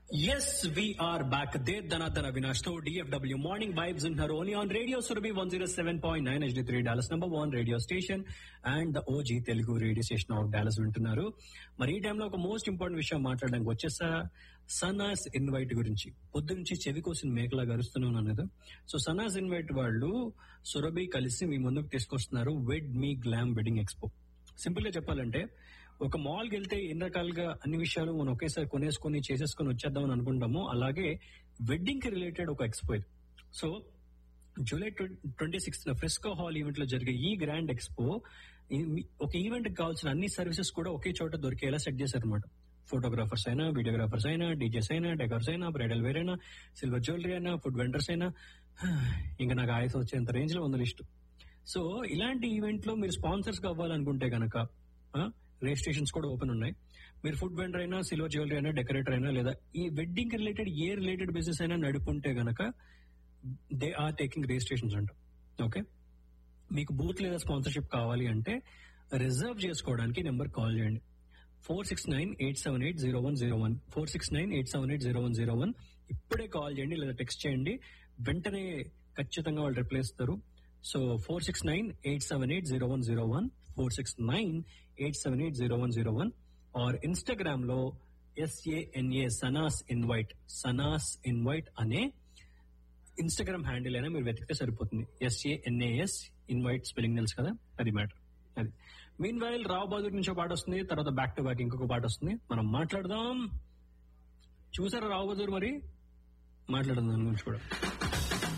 Yes, we are back. There, Dhanadhana Avinash to DFW Morning Vibes in her only on Radio Surabhi 107.9 HD3 Dallas number one radio station and the OG Telugu radio station of Dallas వింటున్నారు మరి ఈ టైంలో ఒక most important విషయం మాట్లాడడానికి వచ్చేసా Sanas invite గురించి పొద్దు నుంచి చెవి కోసిన మేకలా గరుస్తున్నాను కదా సో సనాస్ ఇన్వైట్ వాళ్ళు సురభి కలిసి మీ ముందుకు తీసుకొస్తున్నారు wed me glam wedding expo simple గా చెప్పాలంటే ఒక మాల్కి వెళ్తే ఎన్ని రకాలుగా అన్ని విషయాలు మనం ఒకేసారి కొనేసుకొని చేసేసుకొని వచ్చేద్దాం అని అనుకుంటాము అలాగే వెడ్డింగ్ కి రిలేటెడ్ ఒక ఎక్స్పో ఇది so July twenty sixth fresco hall event లో జరిగే ఈ గ్రాండ్ ఎక్స్పో ఒక ఈవెంట్ కి కావాల్సిన అన్ని సర్వీసెస్ కూడా ఒకే చోట దొరికేలా సెట్ చేశారు అనమాట ఫోటోగ్రాఫర్స్ అయినా వీడియోగ్రాఫర్స్ అయినా డీజేస్ అయినా డెకర్స్ అయినా బ్రైడల్ వేర్ అయినా సిల్వర్ జ్యువెలరీ అయినా ఫుడ్ వెండర్స్ అయినా ఇంకా నాకు ఆయుస్ వచ్చేంత రేంజ్ లో ఉంది లిస్ట్ సో ఇలాంటి ఈవెంట్ లో మీరు స్పాన్సర్స్ కావాలనుకుంటే గనక రిజిస్ట్రేషన్స్ కూడా ఓపెన్ ఉన్నాయి మీరు ఫుడ్ వెండర్ అయినా సిల్వర్ జ్యువెలరీ అయినా డెకరేటర్ అయినా లేదా ఈ వెడ్డింగ్ రిలేటెడ్ ఏ రిలేటెడ్ బిజినెస్ అయినా నడుపుంటే గనక దే ఆర్ టేకింగ్ రిజిస్ట్రేషన్స్ అంట ఓకే మీకు బూత్ లేదా స్పాన్సర్షిప్ కావాలి అంటే రిజర్వ్ చేసుకోవడానికి నెంబర్ కాల్ చేయండి four six nine eight seven eight zero one zero one four six nine eight seven eight zero one zero one ఇప్పుడే కాల్ చేయండి లేదా టెక్స్ట్ చేయండి వెంటనే ఖచ్చితంగా వాళ్ళు రిప్లై ఇస్తారు so four six nine eight seven eight zero one zero one four six nine eight seven eight zero one zero one or Instagram లో S A N A Sanas invite Sanas invite అనే ఇన్స్టాగ్రామ్ హ్యాండిల్ అయినా మీరు వెతికితే సరిపోతుంది ఎస్ఏఎన్ఏఎస్ ఇన్వైట్ స్పెల్లింగ్ తెలుసు కదా అది matter అది మీన్ వైల్ రావు బహదూర్ నుంచి ఒక పాట వస్తుంది తర్వాత బ్యాక్ టు బ్యాక్ ఇంకొక పాట వస్తుంది మనం మాట్లాడదాం చూసారా రావు బహదూర్ మరి మాట్లాడదాం దాని గురించి కూడా